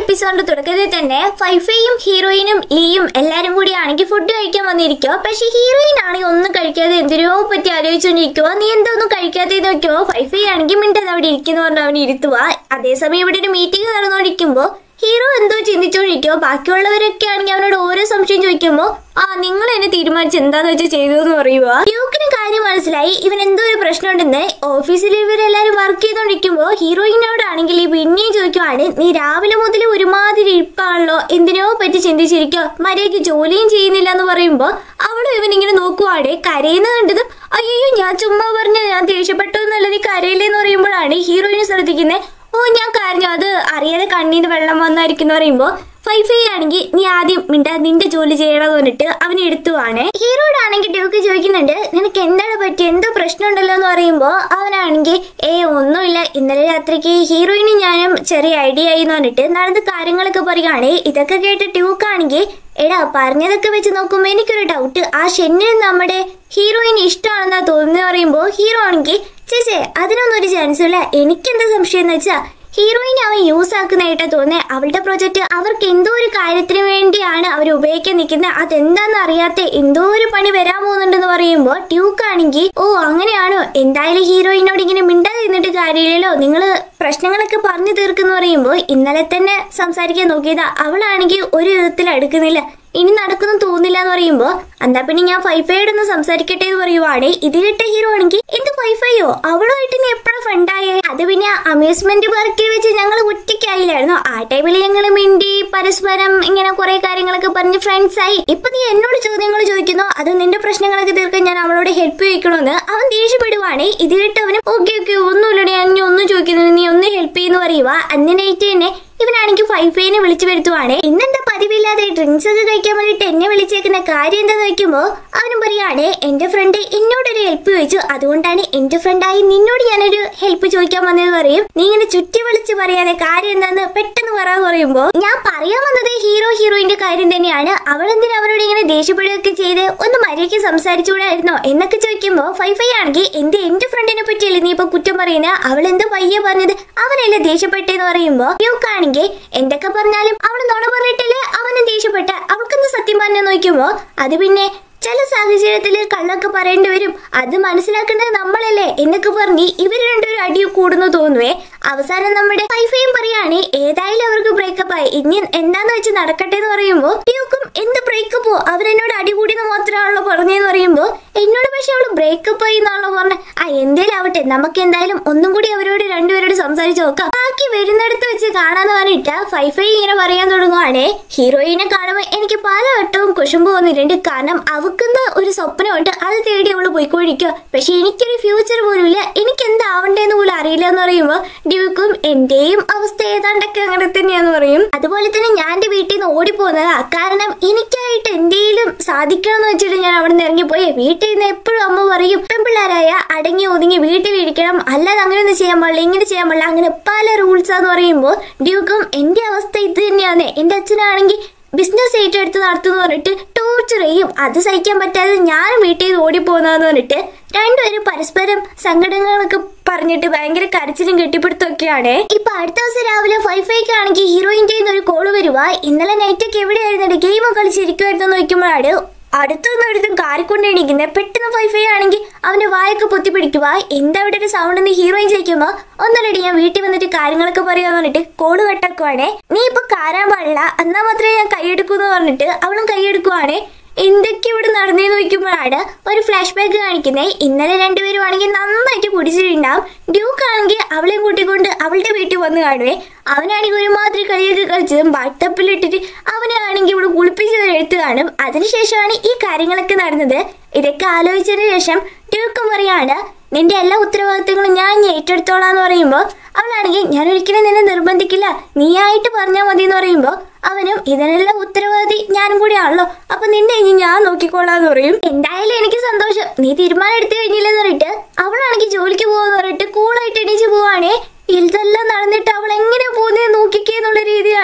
എപ്പിസോഡിന്റെ തുടക്കത്തിൽ തന്നെ ഫൈഫയും ഹീറോയിനും ലീയും എല്ലാരും കൂടി ആണെങ്കിൽ ഫുഡ് കഴിക്കാൻ വന്നിരിക്കോ പക്ഷെ ഹീറോയിൻ ആണെങ്കിൽ ഒന്നും കഴിക്കാതെ എന്തിനോ പറ്റി ആലോചിച്ചോണ്ടിരിക്കുവോ നീ എന്താ ഒന്നും കഴിക്കാതെ നോക്കിയോ ഫൈഫൈ ആണെങ്കിൽ മിണ്ടത് അവിടെ ഇരിക്കുന്നു പറഞ്ഞ് അവൻ ഇരുത്തുക അതേസമയം ഇവിടെ ഒരു മീറ്റിംഗ് നടന്നുകൊണ്ടിരിക്കുമ്പോ ഹീറോ എന്തോ ചിന്തിച്ചോണ്ടിരിക്കുവോ ബാക്കിയുള്ളവരൊക്കെ ആണെങ്കിൽ അവനോട് ഓരോ സംശയം ചോദിക്കുമ്പോ ആ നിങ്ങൾ എന്നെ തീരുമാനിച്ച് എന്താന്ന് വെച്ചാൽ ചെയ്തു എന്ന് പറയുക ഡ്യൂക്കിന് കാര്യം മനസ്സിലായി ഇവൻ എന്തോ ഒരു പ്രശ്നമുണ്ടെന്ന് ഓഫീസിൽ ഇവരെല്ലാരും വർക്ക് ചെയ്തോണ്ടിരിക്കുമ്പോ ഹീറോയിനോടാണെങ്കിൽ ഈ പിന്നെയും ചോദിക്കുവാണ് നീ രാവിലെ മുതൽ ഒരുമാതിരി ഇരിപ്പാണല്ലോ എന്തിനോ പറ്റി ചിന്തിച്ചിരിക്കോ മര്യാദയ്ക്ക് ജോലിയും ചെയ്യുന്നില്ല എന്ന് പറയുമ്പോ അവളും ഇവൻ ഇങ്ങനെ നോക്കുവാണ് കരയുന്ന കണ്ടതും അയ്യോ ഞാൻ ചുമ്മാ പറഞ്ഞ ഞാൻ ദേഷ്യപ്പെട്ടു എന്നല്ല നീ കരയില്ലെന്ന് പറയുമ്പോഴാണ് ഹീറോയിനെ ശ്രദ്ധിക്കുന്നത് ഓ ഞാൻ കരഞ്ഞു അത് അറിയാതെ കണ്ണീന്ന് വെള്ളം വന്നായിരിക്കും എന്ന് പറയുമ്പോ ഫൈഫൈ ആണെങ്കിൽ നീ ആദ്യം മിണ്ട നിന്റെ ജോലി ചെയ്യണമെന്ന് പറഞ്ഞിട്ട് അവൻ എടുത്തുവാണ് ഹീറോയിഡാണെങ്കിൽ ഡ്യൂക്ക് ചോദിക്കുന്നുണ്ട് നിനക്ക് എന്താണ് പറ്റി എന്തോ പ്രശ്നമുണ്ടല്ലോ എന്ന് പറയുമ്പോ അവനാണെങ്കിൽ ഏ ഒന്നുമില്ല ഇന്നലെ രാത്രിക്ക് ഹീറോയിനും ഞാനും ചെറിയ ഐഡിയ ആയി എന്ന് പറഞ്ഞിട്ട് നടന്ന കാര്യങ്ങളൊക്കെ പറയുകയാണ് ഇതൊക്കെ കേട്ട് ട്യൂക്കാണെങ്കിൽ എടാ പറഞ്ഞതൊക്കെ വെച്ച് നോക്കുമ്പോ എനിക്കൊരു ഡൗട്ട് ആ ഷെന്നിന് നമ്മുടെ ഹീറോയിന് ഇഷ്ടമാണെന്നാ തോന്നുന്നു പറയുമ്പോ ഹീറോ ആണെങ്കിൽ ചേച്ചേ അതിനൊന്നും ഒരു ചാൻസ് ഇല്ല എനിക്കെന്താ സംശയം എന്ന് വെച്ചാ ഹീറോയിൻ അവൻ യൂസ് ആക്കുന്നതായിട്ടാ തോന്നുന്നത് അവളുടെ പ്രൊജക്ട് അവർക്ക് എന്തോ ഒരു കാര്യത്തിന് വേണ്ടിയാണ് അവർ ഉപയോഗിക്കാൻ നിൽക്കുന്നത് അതെന്താന്ന് അറിയാത്ത എന്തോ ഒരു പണി വരാൻ പോകുന്നുണ്ടെന്ന് പറയുമ്പോൾ ട്യൂക്ക് ആണെങ്കിൽ ഓ അങ്ങനെയാണോ എന്തായാലും ഹീറോയിനോട് ഇങ്ങനെ മിണ്ടാതെ നിന്നിട്ട് കാര്യമില്ലല്ലോ നിങ്ങള് പ്രശ്നങ്ങളൊക്കെ പറഞ്ഞു തീർക്കുന്ന പറയുമ്പോൾ ഇന്നലെ തന്നെ സംസാരിക്കാൻ നോക്കിയതാ അവളാണെങ്കിൽ ഒരു വിധത്തിൽ അടുക്കുന്നില്ല ഇനി നടക്കുന്നു തോന്നില്ല എന്ന് പറയുമ്പോ എന്നാ പിന്നെ ഞാൻ ഫൈഫൈയോട് ഒന്ന് സംസാരിക്കട്ടെ എന്ന് പറയുവാണ് ഇത് കേട്ട ഹീറോ ആണെങ്കിൽ എന്ത് ഫൈഫൈയോ അവളുമായിട്ട് നീ എപ്പോഴാ ഫ്രണ്ടായേ അത് പിന്നെ അമ്യൂസ്മെന്റ് പാർക്കിൽ വെച്ച് ഞങ്ങൾ ഒറ്റയ്ക്കായില്ലായിരുന്നു ആ ടൈമിൽ ഞങ്ങൾ മിണ്ടി പരസ്പരം ഇങ്ങനെ കുറെ കാര്യങ്ങളൊക്കെ പറഞ്ഞ് ഫ്രണ്ട്സ് ആയി ഇപ്പൊ നീ എന്നോട് ചോദ്യങ്ങൾ ചോദിക്കുന്നു അത് നിന്റെ പ്രശ്നങ്ങളൊക്കെ തീർക്കാൻ ഞാൻ അവളോട് ഹെൽപ്പ് ചോദിക്കണമെന്ന് അവൻ ദേഷ്യപ്പെടുവാണ് ഇത് കേട്ട് അവന് ഓക്കെ ഓക്കെ ഒന്നുമില്ലടി ഞാൻ ഇനി ഒന്നും ചോദിക്കുന്നില്ല നീ ഒന്ന് ഹെൽപ്പ് ചെയ്യുന്നു പറയുക അന്ന് നൈറ്റ് തന്നെ ഇവനാണെങ്കിൽ ഫൈഫൈനെ വിളിച്ചു വരുത്തുവാണ് ഇന്നെന്താ പതിവില്ലാതെ ഡ്രിങ്ക്സ് ഒക്കെ കഴിക്കാൻ വേണ്ടിട്ട് എന്നെ വിളിച്ചേക്കുന്ന കാര്യം എന്താന്ന് വെക്കുമ്പോ അവനും പറയാണ് എന്റെ ഫ്രണ്ട് എന്നോടൊരു ഹെൽപ്പ് ചോദിച്ചു അതുകൊണ്ടാണ് എന്റെ ഫ്രണ്ടായി നിന്നോട് ഞാനൊരു ഹെൽപ്പ് ചോദിക്കാൻ വന്നത് പറയും നീ ഇങ്ങനെ ചുറ്റി വിളിച്ച് പറയാതെ കാര്യം എന്താന്ന് പെട്ടെന്ന് പറയാന്ന് പറയുമ്പോ ഞാൻ പറയാൻ വന്നത് ഹീറോ ഹീറോയിന്റെ കാര്യം തന്നെയാണ് അവൾ എന്തിനാ അവരോട് ഇങ്ങനെ ദേഷ്യപ്പെടുകയൊക്കെ ചെയ്ത് ഒന്ന് മര്യാദയ്ക്ക് സംസാരിച്ചുകൂടായിരുന്നോ എന്നൊക്കെ ചോദിക്കുമ്പോ ഫൈഫൈ ആണെങ്കിൽ എന്റെ എന്റെ ഫ്രണ്ടിനെ പറ്റിയല്ലേ നീ ഇപ്പൊ കുറ്റം പറയുന്നത് അവൾ എന്താ പയ്യെ പറഞ്ഞത് അവനല്ലേ ദേഷ്യപ്പെട്ടെന്ന് പറയുമ്പോ യൂക്ക് ആണെങ്കിൽ എന്തൊക്കെ പറഞ്ഞാലും അവൾ നുണ പറഞ്ഞിട്ടില്ലേ അവനും ദേഷ്യപ്പെട്ട അവൾക്കെന്ത് സത്യം പറഞ്ഞു നോക്കുമ്പോ അത് പിന്നെ ചില സാഹചര്യത്തിൽ കള്ളൊക്കെ പറയേണ്ടി വരും അത് മനസ്സിലാക്കേണ്ടത് നമ്മളല്ലേ എന്നൊക്കെ പറഞ്ഞ് ഇവർ രണ്ടുപേരും അടി കൂടുന്നു തോന്നുവേ അവസാനം നമ്മുടെ വൈഫയും പറയാണ് ഏതായാലും അവർക്ക് ബ്രേക്കപ്പ് ആയി ഇനി എന്താന്ന് വെച്ച് നടക്കട്ടെ എന്ന് പറയുമ്പോ ഡ്യൂക്കും എന്ത് ബ്രേക്കപ്പോ അവരെന്നോട് അടി കൂടിയെന്ന് മാത്രമാണല്ലോ പറഞ്ഞതെന്ന് പറയുമ്പോ എന്നോട് പക്ഷെ അവള് ബ്രേക്കപ്പ് ആയി എന്നാണല്ലോ പറഞ്ഞത് ആ എന്തേലും ആവട്ടെ നമുക്ക് എന്തായാലും ഒന്നും കൂടി അവരോട് രണ്ടുപേരോട് സംസാരിച്ച് നോക്കാം ബാക്കി വരുന്നിടത്ത് വെച്ച് കാണാന്ന് പറഞ്ഞിട്ട് ഫൈഫൈ ഇങ്ങനെ പറയാൻ തുടങ്ങുവാണേ ഹീറോയിനെ കാണുമ്പോൾ എനിക്ക് പലവട്ടവും കുശുമ്പ് വന്നിട്ടുണ്ട് കാരണം അവക്കുന്ന ഒരു സ്വപ്നമുണ്ട് അത് തേടി അവള് പോയിക്കൊണ്ടിരിക്കുക പക്ഷെ എനിക്കൊരു ഫ്യൂച്ചർ പോലും ഇല്ല എനിക്ക് എന്താവണ്ടേന്ന് പോലും അറിയില്ല എന്ന് പറയുമ്പോൾ ഡ്യൂക്കും എന്റെയും അവസ്ഥ ഏതാണ്ടൊക്കെ അങ്ങനെ തന്നെയാന്ന് പറയും അതുപോലെ തന്നെ ഞാൻ എന്റെ വീട്ടിൽ നിന്ന് ഓടിപ്പോകുന്നതാ കാരണം എനിക്കായിട്ട് എന്തെങ്കിലും സാധിക്കണം എന്ന് വെച്ചിട്ട് ഞാൻ അവിടെ നിന്ന് ഇറങ്ങിപ്പോയി വീട്ടിൽ നിന്ന് എപ്പോഴും അമ്മ പറയും പെൺപിള്ളേരായ അടങ്ങി ഒതുങ്ങി വീട്ടിലിരിക്കണം അല്ലാതെ അങ്ങനെയൊന്നും ചെയ്യാൻ പാടില്ല ഇങ്ങനെ ചെയ്യാൻ പാടില്ല അങ്ങനെ പല റൂൾസ് ആന്ന് പറയുമ്പോൾ ഡ്യൂക്കും എന്റെ അവസ്ഥ ഇത് തന്നെയാണ് എന്റെ അച്ഛനാണെങ്കിൽ ബിസിനസ് ഏറ്റെടുത്ത് നടത്തുന്നു പറഞ്ഞിട്ട് ടോർച്ചർ ചെയ്യും അത് സഹിക്കാൻ പറ്റാതെ ഞാൻ വീട്ടിൽ നിന്ന് ഓടിപ്പോകുന്നതെന്ന് പറഞ്ഞിട്ട് രണ്ടുപേരും പരസ്പരം സങ്കടങ്ങളൊക്കെ പറഞ്ഞിട്ട് ഭയങ്കര കരച്ചിലും കെട്ടിപ്പിടുത്തൊക്കെയാണ് ഇപ്പൊ അടുത്ത ദിവസം രാവിലെ ഫൈഫൈക്ക് ആണെങ്കിൽ ഹീറോയിന്റെ ഒരു കോള് വരുക ഇന്നലെ നൈറ്റൊക്കെ എവിടെയായിരുന്നു ഗെയിം കളിച്ചിരിക്കുമായിരുന്നു നോക്കുമ്പോഴാണ് അടുത്തൊന്നും ഒരുത്തും കാറിക്കൊണ്ട് എണീക്കുന്നത് പെട്ടെന്ന് ഫൈഫൈ ആണെങ്കിൽ അവന്റെ വായൊക്കെ പൊത്തി പിടിക്കുക എന്താ അവിടെ ഒരു സൗണ്ട് എന്ന് ഹീറോയിൻ ചോദിക്കുമ്പോ ഒന്നല്ലടി ഞാൻ വീട്ടിൽ വന്നിട്ട് കാര്യങ്ങളൊക്കെ പറയാന്ന് പറഞ്ഞിട്ട് കോഡ് കട്ടക്കുവാണേ നീ ഇപ്പൊ കാരാൻ പാടില്ല എന്നാ മാത്രമേ ഞാൻ കൈയെടുക്കൂന്ന് പറഞ്ഞിട്ട് അവളും കൈയെടുക്കുവാണേ എന്തൊക്കെ ഇവിടെ നടന്നേന്ന് നോക്കുമ്പോഴാണ് ഒരു ഫ്ലാഷ് ബാക്ക് കാണിക്കുന്നത് ഇന്നലെ രണ്ടുപേരും ആണെങ്കിൽ നന്നായിട്ട് കുടിച്ചിട്ടുണ്ടാവും ഡ്യൂക്ക് ആണെങ്കിൽ അവളെയും കൂട്ടിക്കൊണ്ട് അവളുടെ വീട്ടിൽ വന്ന് കാണുവേ അവനാണെങ്കിൽ ഒരുമാതിരി കളിയൊക്കെ കളിച്ചതും ബാട്ടപ്പിലിട്ടിട്ട് അവനാണെങ്കിൽ ഇവിടെ കുളിപ്പിച്ച് എഴുത്ത് കാണും അതിനുശേഷമാണ് ഈ കാര്യങ്ങളൊക്കെ നടന്നത് ഇതൊക്കെ ആലോചിച്ചതിന് ശേഷം ഡ്യൂക്കും പറയാണ് നിന്റെ എല്ലാ ഉത്തരവാദിത്തങ്ങളും ഞാൻ ഏറ്റെടുത്തോളാന്ന് പറയുമ്പോൾ അവളാണെങ്കിൽ ഞാൻ ഒരിക്കലും നിന്നെ നിർബന്ധിക്കില്ല നീയായിട്ട് പറഞ്ഞാൽ മതി എന്ന് പറയുമ്പോൾ അവനും ഇതിനെല്ലാം ഉത്തരവാദി ഞാനും കൂടിയാണല്ലോ അപ്പൊ നിന്നെ ഇനി ഞാൻ നോക്കിക്കോളാന്ന് പറയും എന്തായാലും എനിക്ക് സന്തോഷം നീ തീരുമാനം എടുത്തു കഴിഞ്ഞില്ലെന്ന് പറഞ്ഞിട്ട് അവളാണെങ്കിൽ ജോലിക്ക് പോവാന്ന് പറഞ്ഞിട്ട് കൂളായിട്ട് എണീച്ച് പോവാണേ ഇതെല്ലാം നടന്നിട്ട് അവൾ എങ്ങനെ പോകുന്നേ നോക്കിക്കേ എന്നുള്ള രീതിയിൽ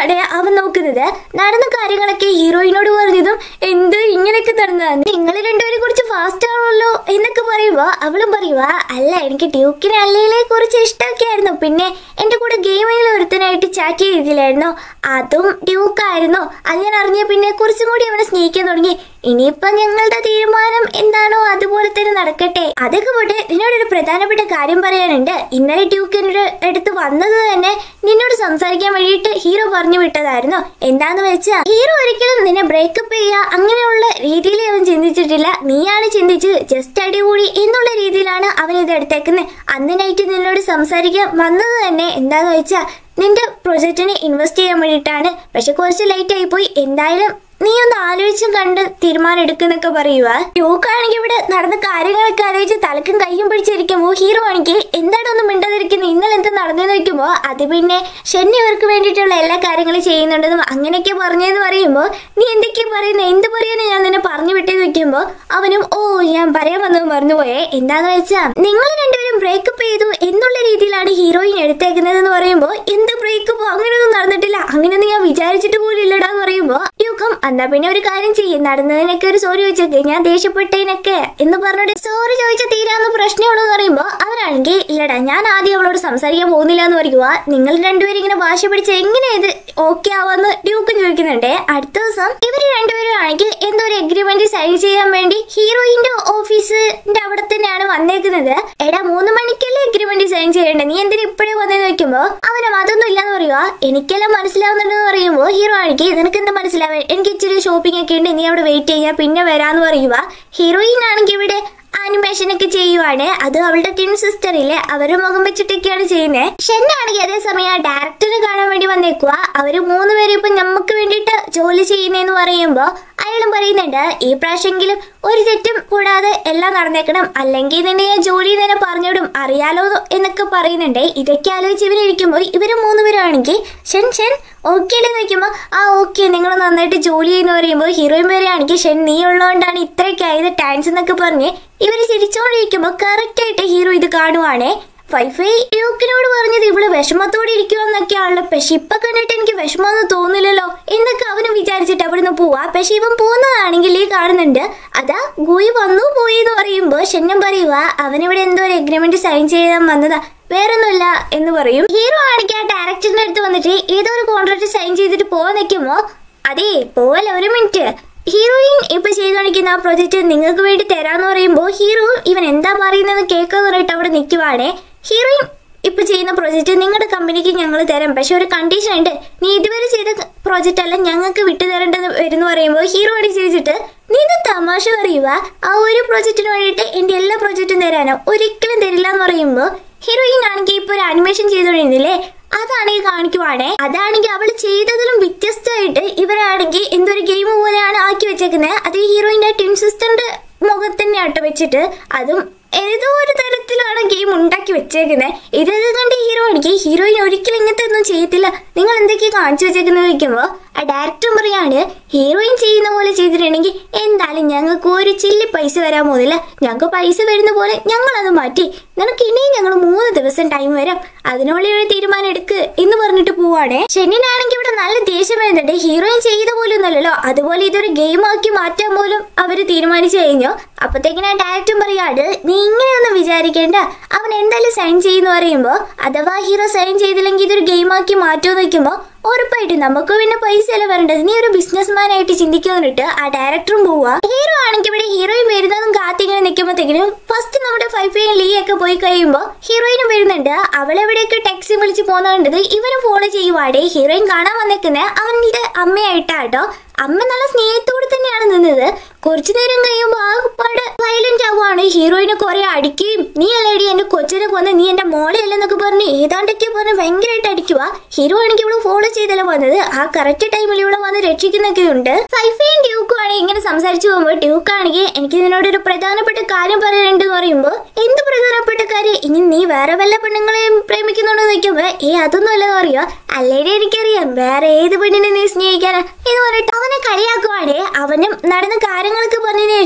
തന്നെയാണ് അവൻ നോക്കുന്നത് നടന്ന കാര്യങ്ങളൊക്കെ ഹീറോയിനോട് പറഞ്ഞതും എന്ത് ഇങ്ങനെയൊക്കെ നടന്നതാണ് നിങ്ങൾ രണ്ടുപേരും കുറച്ച് ഫാസ്റ്റ് ആണല്ലോ എന്നൊക്കെ പറയുമ്പോ അവളും പറയുക അല്ല എനിക്ക് ഡ്യൂക്കിനെ അല്ലയിലെ കുറിച്ച് ഇഷ്ടമൊക്കെ ആയിരുന്നു പിന്നെ എന്റെ കൂടെ ഗെയിമിൽ ഒരുത്തനായിട്ട് ചാറ്റ് ചെയ്തില്ലായിരുന്നോ അതും ഡ്യൂക്കായിരുന്നു അത് ഞാൻ അറിഞ്ഞ പിന്നെ കുറച്ചും കൂടി അവനെ സ്നേഹിക്കാൻ തുടങ്ങി ഇനിയിപ്പൊ ഞങ്ങളുടെ തീരുമാനം എന്താണോ അതുപോലെ തന്നെ നടക്കട്ടെ അതൊക്കെ പോട്ടെ നിന്നോടൊരു പ്രധാനപ്പെട്ട കാര്യം പറയാനുണ്ട് ഇന്നലെ ഡ്യൂക്ക് എന്നോട് അടുത്ത് വന്നത് തന്നെ നിന്നോട് സംസാരിക്കാൻ വേണ്ടിയിട്ട് ഹീറോ പറഞ്ഞു വിട്ടതായിരുന്നു എന്താന്ന് വെച്ചാൽ ഹീറോ ഒരിക്കലും നിന്നെ ബ്രേക്കപ്പ് ചെയ്യുക അങ്ങനെയുള്ള രീതിയിൽ അവൻ ചിന്തിച്ചിട്ടില്ല നീയാണ് ചിന്തിച്ചത് ജസ്റ്റ് അടികൂടി എന്നുള്ള രീതിയിലാണ് അവൻ ഇത് എടുത്തേക്കുന്നത് അന്ന് നൈറ്റ് നിന്നോട് സംസാരിക്കാൻ വന്നത് തന്നെ എന്താന്ന് വെച്ചാൽ നിന്റെ പ്രൊജക്റ്റിന് ഇൻവെസ്റ്റ് ചെയ്യാൻ വേണ്ടിയിട്ടാണ് പക്ഷെ കുറച്ച് ലേറ്റ് ആയി പോയി എന്തായാലും നീ ഒന്ന് ആലോചിച്ചും കണ്ട് തീരുമാനം എടുക്കുന്നൊക്കെ പറയുക യൂക്കാണെങ്കിൽ ഇവിടെ നടന്ന കാര്യങ്ങളൊക്കെ ആലോചിച്ച് തലക്കും കയ്യും പിടിച്ചിരിക്കുമ്പോൾ ഹീറോ ആണെങ്കിൽ എന്താണ് ഒന്നും മിണ്ടാതിരിക്കുന്നത് ഇന്നലെ എന്താ നടന്നെന്ന് വെക്കുമ്പോൾ അത് പിന്നെ ഷെന്നി ഇവർക്ക് വേണ്ടിയിട്ടുള്ള എല്ലാ കാര്യങ്ങളും ചെയ്യുന്നുണ്ടെന്നും അങ്ങനെയൊക്കെ പറഞ്ഞതെന്ന് പറയുമ്പോൾ നീ എന്തൊക്കെയാ പറയുന്നത് എന്ത് പറയാനാ ഞാൻ നിന്നെ പറഞ്ഞു വിട്ടേന്ന് വെക്കുമ്പോൾ അവനും ഓ ഞാൻ പറയാൻ വന്നത് മറന്നുപോയേ എന്താന്ന് വെച്ചാ നിങ്ങൾ രണ്ടുപേരും ബ്രേക്കപ്പ് ചെയ്തു എന്നുള്ള രീതിയിലാണ് ഹീറോയിൻ എടുത്തേക്കുന്നത് എന്ന് പറയുമ്പോൾ എന്ത് ബ്രേക്കപ്പ് അങ്ങനെയൊന്നും നടന്നിട്ടില്ല അങ്ങനെയൊന്നും ഞാൻ വിചാരിച്ചിട്ട് പോലും ഇല്ലടാ എന്ന് പറയുമ്പോൾ യുഗം എന്നാ പിന്നെ ഒരു കാര്യം ചെയ്യും നടന്നതിനൊക്കെ ഒരു സോറി ചോദിച്ചേക്ക് ഞാൻ ദേഷ്യപ്പെട്ടതിനൊക്കെ എന്ന് പറഞ്ഞിട്ട് സോറി ചോദിച്ച തീരാന്ന് പ്രശ്നമുള്ളൂ എന്ന് പറയുമ്പോൾ അവരാണെങ്കിൽ ഇല്ലടാ ഞാൻ ആദ്യം അവളോട് സംസാരിക്കാൻ പോകുന്നില്ല എന്ന് പറയുക നിങ്ങൾ രണ്ടുപേരും ഇങ്ങനെ ഭാഷ പിടിച്ച് എങ്ങനെ ഇത് ഓക്കെ ആവാന്ന് ഡ്യൂക്കും ചോദിക്കുന്നുണ്ട് അടുത്ത ദിവസം ഇവര് രണ്ടുപേരും ആണെങ്കിൽ എന്തോ ഒരു എഗ്രിമെന്റ് സൈൻ ചെയ്യാൻ വേണ്ടി ഹീറോയിന്റെ ഓഫീസിന്റെ അവിടെ തന്നെയാണ് വന്നേക്കുന്നത് എടാ മൂന്ന് മണിക്കല്ലേ എഗ്രിമെന്റ് സൈൻ ചെയ്യേണ്ടത് നീ എന്തിനാ ഇപ്പോഴേ വന്നേന്ന് വെക്കുമ്പോ അവനും അതൊന്നും ഇല്ലാന്ന് പറയുക എനിക്കെല്ലാം മനസ്സിലാവുന്നുണ്ടെന്ന് പറയുമ്പോൾ ഹീറോ ആണെങ്കിൽ നിനക്ക് എന്താ മനസ്സിലാവാൻ എനിക്ക് ഇച്ചിരി ഷോപ്പിംഗ് ഒക്കെ ഉണ്ട് നീ അവിടെ വെയിറ്റ് ചെയ്യാ പിന്നെ വരാന്ന് പറയുക ഹീറോയിൻ ആണെങ്കിൽ ഇവിടെ ആനിമേഷൻ ഒക്കെ ചെയ്യുവാണ് അത് അവളുടെ ടിൻ സിസ്റ്റർ ഇല്ലേ അവര് മുഖം വെച്ചിട്ടൊക്കെയാണ് ചെയ്യുന്നത് ഷെന്നാണെങ്കിൽ അതേസമയം ആ ഡയറക്ടറെ കാണാൻ വേണ്ടി വന്നേക്കുക അവര് മൂന്ന് പേരും ഇപ്പൊ നമുക്ക് വേണ്ടിയിട്ട് ജോലി ചെയ്യുന്നതെന്ന് പറയുമ്പോ അയാളും പറയുന്നുണ്ട് ഈ പ്രാവശ്യമെങ്കിലും ഒരു തെറ്റും കൂടാതെ എല്ലാം നടന്നേക്കണം അല്ലെങ്കിൽ നിന്നെ ഞാൻ ജോലി തന്നെ പറഞ്ഞിടും അറിയാലോ എന്നൊക്കെ പറയുന്നുണ്ട് ഇതൊക്കെ ആലോചിച്ച് ഇവരിയ്ക്കുമ്പോൾ ഇവര് മൂന്ന് പേരാണെങ്കിൽ ഷെൻ ഷെൻ ഓക്കെ അല്ലേ നോക്കുമ്പോൾ ആ ഓക്കെ നിങ്ങൾ നന്നായിട്ട് ജോലി ചെയ്യുന്ന പറയുമ്പോൾ ഹീറോയിൻ വരെയാണെങ്കിൽ ഷെൻ നീ ഉള്ളതുകൊണ്ടാണ് ഇത്രയൊക്കെ ആയത് ടാൻസ് എന്നൊക്കെ പറഞ്ഞ് ഇവര് ചിരിച്ചോണ്ടിരിക്കുമ്പോൾ കറക്റ്റ് ആയിട്ട് ഹീറോ ഇത് കാണുവാണേ വൈഫൈ യൂക്കിനോട് പറഞ്ഞത് ഇവള് വിഷമത്തോടെ ഇരിക്കുമെന്നൊക്കെയാണല്ലോ പക്ഷെ ഇപ്പൊ കണ്ടിട്ട് എനിക്ക് വിഷമമൊന്നും തോന്നില്ലല്ലോ എന്നൊക്കെ അവന് വിചാരിച്ചിട്ട് അവിടുന്ന് പോവാ പക്ഷെ ഇവൻ പോകുന്നതാണെങ്കിൽ ഈ കാണുന്നുണ്ട് അതാ ഗുയി വന്നു പോയി എന്ന് പറയുമ്പോൾ ഷെന്നം പറയുക അവനിവിടെ എന്തോ ഒരു എഗ്രിമെന്റ് സൈൻ ചെയ്യാൻ വന്നതാ വേറൊന്നുമില്ല എന്ന് പറയും ഹീറോ ആണെങ്കിൽ ആ ഡയറക്ടറിന്റെ അടുത്ത് വന്നിട്ട് ഏതോ ഒരു കോൺട്രാക്ട് സൈൻ ചെയ്തിട്ട് പോവാൻ നിൽക്കുമ്പോ അതേ പോവല്ല ഒരു മിനിറ്റ് ഹീറോയിൻ ഇപ്പൊ ചെയ്തു കാണിക്കുന്ന ആ പ്രൊജക്ട് നിങ്ങൾക്ക് വേണ്ടി തരാന്ന് പറയുമ്പോൾ ഹീറോ ഇവൻ എന്താ പറയുന്നത് കേൾക്കാന്ന് പറഞ്ഞിട്ട് അവിടെ നിൽക്കുവാണേ ഹീറോയിൻ ഇപ്പൊ ചെയ്യുന്ന പ്രൊജക്ട് നിങ്ങളുടെ കമ്പനിക്ക് ഞങ്ങൾ തരാം പക്ഷെ ഒരു കണ്ടീഷൻ ഉണ്ട് നീ ഇതുവരെ ചെയ്ത പ്രോജക്റ്റ് അല്ല ഞങ്ങൾക്ക് വിട്ടു തരേണ്ടത് വരുന്നു പറയുമ്പോൾ ഹീറോ അടി ചോദിച്ചിട്ട് നീ ഇത് തമാശ പറയുക ആ ഒരു പ്രോജക്റ്റിന് വേണ്ടിയിട്ട് എന്റെ എല്ലാ പ്രോജക്റ്റും തരാനോ ഒരിക്കലും തരില്ല എന്ന് പറയുമ്പോൾ ഹീറോയിൻ ആണെങ്കിൽ ഇപ്പൊ ഒരു അനിമേഷൻ ചെയ്തോണ്ടിരുന്നില്ലേ അതാണെങ്കിൽ കാണിക്കുവാണേ അതാണെങ്കിൽ അവൾ ചെയ്തതിലും വ്യത്യസ്തമായിട്ട് ഇവരാണെങ്കിൽ എന്തൊരു ഗെയിം പോലെയാണ് ആക്കി വെച്ചേക്കുന്നത് അത് ഹീറോയിന്റെ ടിൻ സിസ്റ്ററിന്റെ മുഖത്തന്നെ ആട്ടോ വെച്ചിട്ട് അതും ഏതോ ഒരു തരത്തിലാണ് ഗെയിം ഉണ്ടാക്കി വെച്ചേക്കുന്നത് ഇത് കണ്ട് ഹീറോ ആണെങ്കിൽ ഹീറോയിൻ ഒരിക്കലും ഇങ്ങനത്തെ ഒന്നും ചെയ്യത്തില്ല നിങ്ങൾ എന്തൊക്കെയാ കാണിച്ചു വെച്ചേക്കുന്നത് ചോദിക്കുമ്പോൾ ആ ഡയറക്ടറും പറയാണ് ഹീറോയിൻ ചെയ്യുന്ന പോലെ ചെയ്തിട്ടുണ്ടെങ്കിൽ എന്തായാലും ഞങ്ങൾക്ക് ഒരു ചില്ലി പൈസ വരാൻ പോകുന്നില്ല ഞങ്ങൾക്ക് പൈസ വരുന്ന പോലെ ഞങ്ങൾ അത് മാറ്റി നിനക്ക് ഇനിയും ഞങ്ങൾ മൂന്ന് ദിവസം ടൈം വരാം അതിനുള്ളിൽ ഒരു തീരുമാനം എടുക്ക് എന്ന് പറഞ്ഞിട്ട് പോവാണേ ഷെന്നിനാണെങ്കിൽ ഇവിടെ നല്ല ദേഷ്യം വരുന്നുണ്ട് ഹീറോയിൻ ചെയ്ത പോലും ഒന്നല്ലല്ലോ അതുപോലെ ഇതൊരു ഗെയിം ആക്കി മാറ്റാൻ പോലും അവര് തീരുമാനിച്ചു കഴിഞ്ഞു അപ്പത്തേക്കിന് ആ ഡയറക്ടറും പറയാണ് നീ ഇങ്ങനെയൊന്നും വിചാരിക്കേണ്ട അവൻ എന്തായാലും സൈൻ ചെയ്യുന്ന പറയുമ്പോൾ അഥവാ ഹീറോ സൈൻ ചെയ്തില്ലെങ്കിൽ ഇതൊരു ഗെയിം ആക്കി മാറ്റുമെന്ന് വെക്കുമ്പോൾ ഉറപ്പായിട്ടും നമുക്ക് പിന്നെ പൈസ അല്ല വരേണ്ടത് നീ ഒരു ബിസിനസ്മാൻ ആയിട്ട് ചിന്തിക്കുന്നിട്ട് ആ ഡയറക്ടറും പോവാ ഹീറോ ആണെങ്കിൽ ഇവിടെ ഹീറോയിൻ വരുന്നതും കാത്തിങ്ങനെ നിൽക്കുമ്പോഴത്തേക്കിനും ഫസ്റ്റ് നമ്മുടെ ഫൈവ് ലീ ഒക്കെ പോയി കഴിയുമ്പോൾ ഹീറോയിനും വരുന്നുണ്ട് അവളെവിടെയൊക്കെ ടാക്സി വിളിച്ച് പോകുന്ന കണ്ടത് ഇവനും ഫോളോ ചെയ്യുവാടേ ഹീറോയിൻ കാണാൻ വന്നേക്കുന്നത് അവന്റെ അമ്മയായിട്ടാട്ടോ അമ്മ നല്ല സ്നേഹത്തോടെ തന്നെയാണ് നിന്നത് കുറച്ചു നേരം കഴിയുമ്പോൾ ആകപ്പാട് വയലന്റ് ആവുകയാണ് ഹീറോയിനെ കുറെ അടിക്കുകയും നീ അല്ലേടി എന്റെ കൊച്ചിനെ കൊന്ന് നീ എന്റെ മോളെ അല്ലെന്നൊക്കെ പറഞ്ഞ് ഏതാണ്ടൊക്കെ പറഞ്ഞ് ഭയങ്കരമായിട്ട് അടിക്കുക ഹീറോ ആണെങ്കിൽ ഇവിടെ ഫോളോ ചെയ്തല്ല വന്നത് ആ കറക്റ്റ് ടൈമിൽ ഇവിടെ വന്ന് രക്ഷിക്കുന്നൊക്കെ ഉണ്ട് ഫൈഫയും ഡ്യൂക്കും ആണെങ്കിൽ ഇങ്ങനെ സംസാരിച്ചു പോകുമ്പോൾ ഡ്യൂക്ക് ആണെങ്കിൽ എനിക്ക് നിന്നോട് ഒരു പ്രധാനപ്പെട്ട കാര്യം പറയാനുണ്ടെന്ന് പറയുമ്പോൾ എന്ത് പ്രധാനപ്പെട്ട കാര്യം ഇനി നീ വേറെ വല്ല പെണ്ണുങ്ങളെയും പ്രേമിക്കുന്നുണ്ടോ നോക്കുമ്പോ ഏ അതൊന്നും അല്ലെന്ന് പറയുക അല്ലേടെ എനിക്കറിയാം വേറെ ഏത് പെണ്ണിനെ നീ സ്നേഹിക്കാനാ എന്ന് പറഞ്ഞിട്ട് അവനെ കളിയാക്കുവാണ് അവനും നടന്ന കാര്യങ്ങളൊക്കെ പറഞ്ഞതിന് ശേഷം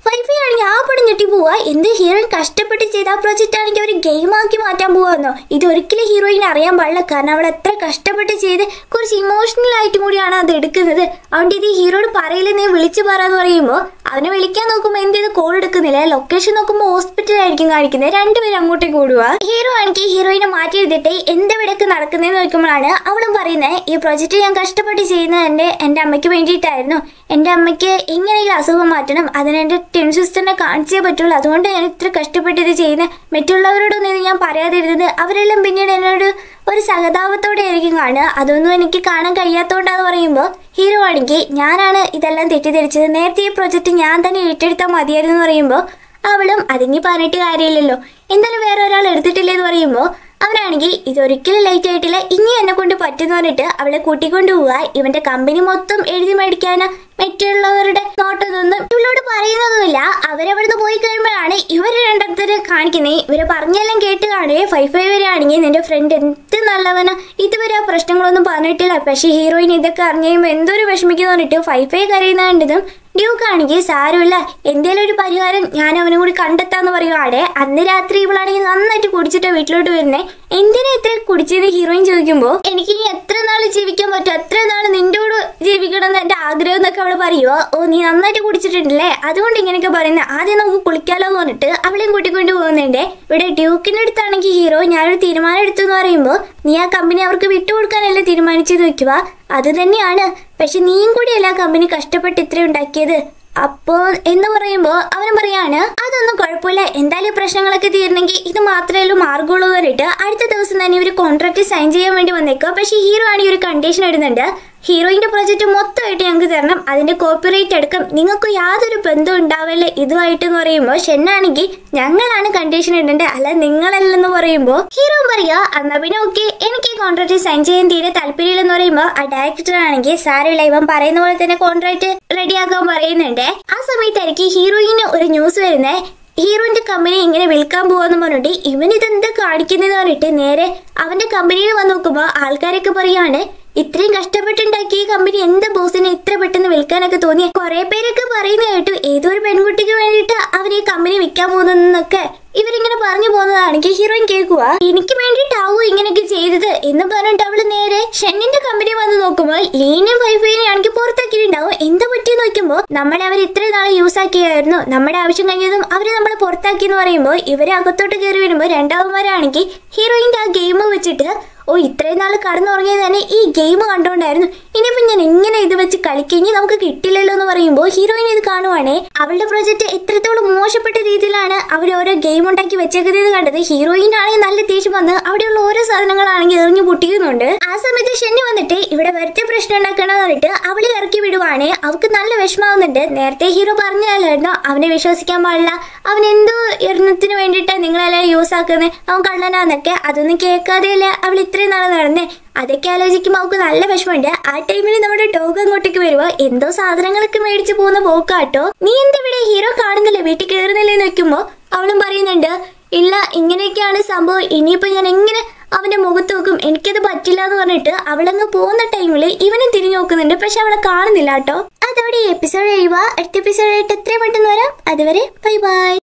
ഫൈഫൈ ആണെങ്കിൽ ആ പടം ഞെട്ടി പോവാ എന്ത് ഹീറോയിൻ കഷ്ടപ്പെട്ട് ചെയ്ത ആ പ്രൊജക്റ്റ് ആണെങ്കിൽ അവർ ഗെയിമാക്കി മാറ്റാൻ പോവാന്നോ ഇത് ഒരിക്കലും ഹീറോയിൻ അറിയാൻ പാടില്ല കാരണം അവൾ എത്ര കഷ്ടപ്പെട്ട് ചെയ്ത് കുറച്ച് ഇമോഷണൽ ആയിട്ടും കൂടിയാണ് അത് എടുക്കുന്നത് അതുകൊണ്ട് ഇത് ഹീറോയോട് പറയില്ല നീ വിളിച്ചു പറയാന്ന് പറയുമ്പോൾ അവനെ വിളിക്കാൻ നോക്കുമ്പോൾ എന്ത് ചെയ്ത് കോൾ എടുക്കുന്നില്ല ലൊക്കേഷൻ നോക്കുമ്പോൾ ഹോസ്പിറ്റലായിരിക്കും കാണിക്കുന്നത് രണ്ടുപേരും അങ്ങോട്ടേക്ക് ഓടുക ഹീറോ ആണെങ്കിൽ ഹീറോയിനെ മാറ്റി എഴുതിയിട്ട് എന്തെവിടെയൊക്കെ നടക്കുന്നതെന്ന് നോക്കുമ്പോഴാണ് അവളും പറയുന്നത് ഈ പ്രൊജക്റ്റ് ഞാൻ കഷ്ടപ്പെട്ട് ചെയ്യുന്നത് എൻ്റെ എൻ്റെ അമ്മയ്ക്ക് വേണ്ടിയിട്ടായിരുന്നു എൻ്റെ അമ്മയ്ക്ക് എങ്ങനെയെങ്കിലും അസുഖം മാറ്റണം അതിന് എൻ്റെ ടിൻ സിസ്റ്ററിനെ കാണിച്ചേ പറ്റുള്ളൂ അതുകൊണ്ട് ഞാൻ ഇത്ര കഷ്ടപ്പെട്ട് ഇത് ചെയ്യുന്നത് മറ്റുള്ളവരോടൊന്നും ഇത് ഞാൻ പറയാതിരുന്നത് അവരെല്ലാം പിന്നീട് എന്നോട് ഒരു സഹതാപത്തോടെ ആയിരിക്കും കാണുക അതൊന്നും എനിക്ക് കാണാൻ കഴിയാത്തോണ്ടാന്ന് പറയുമ്പോൾ ഹീറോ ആണെങ്കിൽ ഞാനാണ് ഇതെല്ലാം തെറ്റിദ്ധരിച്ചത് നേരത്തെ ഈ പ്രൊജക്റ്റ് ഞാൻ തന്നെ ഏറ്റെടുത്താൽ മതിയായിരുന്നു എന്ന് പറയുമ്പോൾ അവളും അതിങ്ങി പറഞ്ഞിട്ട് കാര്യമില്ലല്ലോ എന്തായാലും വേറെ ഒരാൾ എടുത്തിട്ടില്ലേ എന്ന് പറയുമ്പോൾ അവനാണെങ്കിൽ ഇതൊരിക്കലും ലേറ്റ് ആയിട്ടില്ല ഇനി എന്നെ കൊണ്ട് പറ്റുന്ന പറഞ്ഞിട്ട് അവളെ കൂട്ടിക്കൊണ്ട് പോവുക ഇവന്റെ കമ്പനി മൊത്തം എഴുതി മേടിക്കാന് മറ്റുള്ളവരുടെ നോട്ടൊന്നും ഇവളോട് പറയുന്നതൊന്നുമില്ല അവരവിടുന്ന് പോയി കഴിയുമ്പോഴാണ് ഇവര് രണ്ടത്തിന് കാണിക്കുന്നത് ഇവര് പറഞ്ഞെല്ലാം കേട്ട് കാണുകയെ ഫൈവ് ഫൈവ് വരെ ആണെങ്കിൽ നിന്റെ ഫ്രണ്ട് എന്ത് നല്ലവനാ ഇതുവരെ ആ പ്രശ്നങ്ങളൊന്നും പറഞ്ഞിട്ടില്ല പക്ഷെ ഹീറോയിൻ ഇതൊക്കെ അറിഞ്ഞു കഴിയുമ്പോൾ എന്തൊരു വിഷമിക്കുന്നു പറഞ്ഞിട്ട് ഫൈവ് ഫൈവ് കരയുന്ന കണ്ടതും ഡ്യൂക്ക് ആണെങ്കിൽ സാരമില്ല എന്തേലും ഒരു പരിഹാരം ഞാൻ അവനും കൂടി കണ്ടെത്താന്ന് പറയുവാടെ അന്ന് രാത്രി ഇവളാണെങ്കിൽ നന്നായിട്ട് കുടിച്ചിട്ട് വീട്ടിലോട്ട് വരുന്നേ എന്തിനാ ഇത്ര കുടിച്ചത് ഹീറോയിൻ ചോദിക്കുമ്പോൾ എനിക്ക് ഇനി എത്ര നാൾ ജീവിക്കാൻ പറ്റും എത്ര നാൾ നിന്റെ കൂടെ ജീവിക്കണം എന്ന് എന്റെ ആഗ്രഹം എന്നൊക്കെ അവള് പറയുവോ ഓ നീ നന്നായിട്ട് കുടിച്ചിട്ടുണ്ടല്ലേ അതുകൊണ്ട് ഇങ്ങനെയൊക്കെ പറയുന്നത് ആദ്യം നമുക്ക് കുളിക്കാലോ എന്ന് പറഞ്ഞിട്ട് അവളെയും കൂട്ടിക്കൊണ്ട് പോകുന്നുണ്ട് ഇവിടെ ഡ്യൂക്കിന്റെ അടുത്താണെങ്കിൽ ഹീറോ ഞാനൊരു തീരുമാനം എടുത്തു എന്ന് പറയുമ്പോൾ നീ ആ കമ്പനി അവർക്ക് വിട്ടുകൊടുക്കാനല്ലേ തീരുമാനിച്ചത് വെക്കുക അത് തന്നെയാണ് പക്ഷെ നീയും കൂടിയല്ല ആ കമ്പനി കഷ്ടപ്പെട്ട് ഇത്ര ഉണ്ടാക്കിയത് അപ്പോ എന്ന് പറയുമ്പോ അവൻ പറയാണ് അതൊന്നും കുഴപ്പമില്ല എന്തായാലും ഈ പ്രശ്നങ്ങളൊക്കെ തീരണമെങ്കിൽ ഇത് മാത്രമേ മാർഗമുള്ളൂ എന്ന് പറഞ്ഞിട്ട് അടുത്ത ദിവസം തന്നെ ഇവര് കോൺട്രാക്ട് സൈൻ ചെയ്യാൻ വേണ്ടി വന്നേക്കുക പക്ഷെ ഹീറോ ആണെങ്കിൽ ഒരു കണ്ടീഷൻ ഇടുന്നുണ്ട് ഹീറോയിന്റെ പ്രൊജക്ട് മൊത്തമായിട്ട് ഞങ്ങൾക്ക് തരണം അതിന്റെ കോപ്പിറൈറ്റ് അടക്കം നിങ്ങൾക്ക് യാതൊരു ബന്ധവും ഉണ്ടാവില്ല ഇതുമായിട്ട് എന്ന് പറയുമ്പോൾ ഷെന്നാണെങ്കിൽ ഞങ്ങളാണ് കണ്ടീഷൻ ഇടേണ്ടത് അല്ല നിങ്ങളല്ലെന്ന് പറയുമ്പോൾ ഹീറോ പറയാ എന്നാ പിന്നെ ഓക്കെ എനിക്ക് ഈ കോൺട്രാക്ട് സൈൻ ചെയ്യാൻ തീരെ താല്പര്യമില്ലെന്ന് പറയുമ്പോൾ ആ ഡയറക്ടർ ആണെങ്കിൽ സാരമില്ല ഇവൻ പറയുന്ന പോലെ തന്നെ കോൺട്രാക്ട് റെഡിയാക്കാൻ പറയുന്നുണ്ട് ആ സമയത്തായിരിക്കും ഹീറോയിന് ഒരു ന്യൂസ് വരുന്നേ ഹീറോന്റെ കമ്പനി ഇങ്ങനെ വിൽക്കാൻ പോവാന്ന് പറഞ്ഞിട്ട് ഇവൻ ഇതെന്താ കാണിക്കുന്നതെന്ന് പറഞ്ഞിട്ട് നേരെ അവന്റെ കമ്പനിയിൽ വന്ന് നോക്കുമ്പോൾ ആൾക്കാരൊക്കെ പറയാണ് ഇത്രയും കഷ്ടപ്പെട്ടുണ്ടാക്കിയ ഈ കമ്പനി എന്താ ബോസിനെ ഇത്ര പെട്ടെന്ന് വിൽക്കാനൊക്കെ തോന്നി കുറെ പേരൊക്കെ പറയുന്ന കേട്ടു ഏതോ ഒരു പെൺകുട്ടിക്ക് വേണ്ടിയിട്ട് അവർ ഈ കമ്പനി വിൽക്കാൻ പോകുന്നതെന്നൊക്കെ ഇവരിങ്ങനെ പറഞ്ഞു പോകുന്നതാണെങ്കിൽ ഹീറോയിൻ കേൾക്കുക എനിക്ക് വേണ്ടിയിട്ടാവൂ ഇങ്ങനെയൊക്കെ ചെയ്തത് എന്ന് പറഞ്ഞിട്ട് അവള് നേരെ ഷെന്നിന്റെ കമ്പനി വന്ന് നോക്കുമ്പോൾ ലീനും വൈഫൈനെ ആണെങ്കിൽ പുറത്താക്കിയിട്ടുണ്ടാവും എന്താ പറ്റിയെന്ന് നോക്കുമ്പോൾ നമ്മളെ അവർ ഇത്രയും നാളെ യൂസ് ആക്കിയായിരുന്നു നമ്മുടെ ആവശ്യം കഴിഞ്ഞതും അവര് നമ്മളെ പുറത്താക്കി എന്ന് പറയുമ്പോൾ ഇവരെ അകത്തോട്ട് കയറി വരുമ്പോൾ രണ്ടാമന്മാരാണെങ്കിൽ ഹീറോയിന്റെ ആ ഗെയിം വെച്ചിട്ട് ഓ ഇത്രയും നാൾ കടന്നുറങ്ങിയത് തന്നെ ഈ ഗെയിം കണ്ടോണ്ടായിരുന്നു ഇനിയിപ്പോ ഞാൻ എങ്ങനെ ഇത് വെച്ച് കളിക്കഴിഞ്ഞ് നമുക്ക് കിട്ടില്ലല്ലോ എന്ന് പറയുമ്പോൾ ഹീറോയിൻ ഇത് കാണുവാണേ അവളുടെ പ്രൊജക്ട് എത്രത്തോളം മോശപ്പെട്ട രീതിയിലാണ് അവർ ഓരോ ഗെയിം ഉണ്ടാക്കി വെച്ചേക്കുന്നത് കണ്ടത് ഹീറോയിൻ ആണെങ്കിൽ നല്ല ദേഷ്യം വന്ന് അവിടെയുള്ള ഓരോ സാധനങ്ങളാണെങ്കിൽ എറിഞ്ഞു പൊട്ടിക്കുന്നുണ്ട് ആ സമയത്ത് ഷെന്നി വന്നിട്ട് ഇവിടെ വെറുതെ പ്രശ്നം ഉണ്ടാക്കണം പറഞ്ഞിട്ട് അവളെ ഇറക്കി വിടുവാണേ അവൾക്ക് നല്ല വിഷമാവുന്നുണ്ട് നേരത്തെ ഹീറോ പറഞ്ഞല്ലായിരുന്നോ അവനെ വിശ്വസിക്കാൻ പാടില്ല അവൻ എന്തോ എണ്ണത്തിന് വേണ്ടിയിട്ടാണ് നിങ്ങളെല്ലാം യൂസ് ആക്കുന്നത് അവൻ കള്ളനാന്നൊക്കെ അതൊന്നും കേൾക്കാതെയല്ലേ അവൾ ഇത്രയും നാളെ നടന്നേ അതൊക്കെ ആലോചിക്കുമ്പോൾ അവൾക്ക് നല്ല വിഷമമുണ്ട് ആ ടൈമിൽ നമ്മുടെ ഡോഗ് അങ്ങോട്ടേക്ക് വരുമ്പോ എന്തോ സാധനങ്ങളൊക്കെ മേടിച്ചു പോകുന്ന പോക്കാട്ടോ നീ എന്താ ഇവിടെ ഹീറോ കാണുന്നില്ല വീട്ടിൽ കയറുന്നില്ലെന്ന് വെക്കുമ്പോ അവളും പറയുന്നുണ്ട് ഇല്ല ഇങ്ങനെയൊക്കെയാണ് സംഭവം ഇനിയിപ്പോ ഞാൻ എങ്ങനെ അവന്റെ മുഖത്ത് നോക്കും എനിക്കത് പറ്റില്ല എന്ന് പറഞ്ഞിട്ട് അവളങ്ങ് പോകുന്ന ടൈമിൽ ഇവനും തിരിഞ്ഞു നോക്കുന്നുണ്ട് പക്ഷെ അവളെ കാണുന്നില്ല കേട്ടോ അതോടെ എപ്പിസോഡ് കഴിയുക അടുത്ത എപ്പിസോഡായിട്ട് എത്രയും പെട്ടെന്ന് വരാം അതുവരെ ബൈ ബൈ